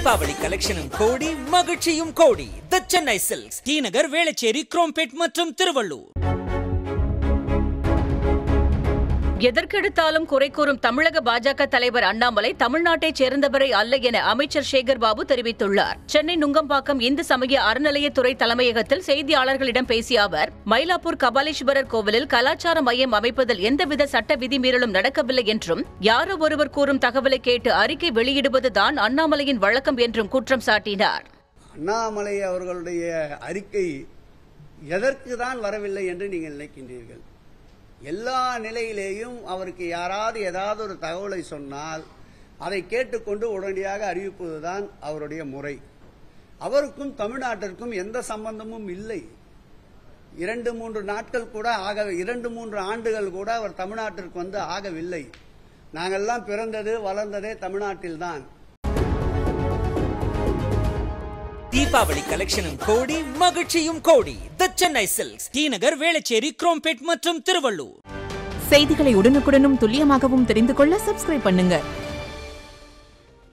தீபாவளி கலெக்ஷனும் கோடி மகிழ்ச்சியும் கோடி த சென்னை சில்க்ஸ் டி நகர் வேளச்சேரி குரோம்பேட் மற்றும் திருவள்ளூர் எதற்கெடுத்தாலும் குறை கூறும் தமிழக பாஜக தலைவர் அண்ணாமலை தமிழ்நாட்டைச் சேர்ந்தவரை அல்ல என அமைச்சர் சேகர் பாபு தெரிவித்துள்ளார் சென்னை நுங்கம்பாக்கம் இந்து சமய அறநிலையத்துறை தலைமையகத்தில் செய்தியாளர்களிடம் பேசிய அவர் மயிலாப்பூர் கபாலீஸ்வரர் கோவிலில் கலாச்சார மையம் அமைப்பதில் எந்தவித சட்ட விதிமீறலும் நடக்கவில்லை என்றும் யாரோ ஒருவர் கூறும் தகவலை கேட்டு அறிக்கை வெளியிடுவதுதான் அண்ணாமலையின் வழக்கம் என்றும் குற்றம் சாட்டினார் அண்ணாமலை அவர்களுடைய அறிக்கை எதற்கு தான் வரவில்லை என்று நீங்கள் நினைக்கின்றீர்கள் எல்லா நிலையிலேயும் அவருக்கு யாராவது ஏதாவது ஒரு தகவலை சொன்னால் அதை கேட்டுக்கொண்டு உடனடியாக அறிவிப்பதுதான் அவருடைய முறை அவருக்கும் தமிழ்நாட்டிற்கும் எந்த சம்பந்தமும் இல்லை இரண்டு மூன்று நாட்கள் கூட ஆக இரண்டு மூன்று ஆண்டுகள் கூட அவர் தமிழ்நாட்டிற்கு வந்து ஆகவில்லை நாங்கெல்லாம் பிறந்தது வளர்ந்ததே தமிழ்நாட்டில்தான் தீபாவளி கலெக்ஷனும் கோடி மகிழ்ச்சியும் கோடி த சென்னை சில்க்ஸ் டி நகர் வேளச்சேரி குரோம்பேட் மற்றும் திருவள்ளூர் செய்திகளை உடனுக்குடனும் துல்லியமாகவும் தெரிந்து கொள்ள சப்ஸ்கிரைப் பண்ணுங்க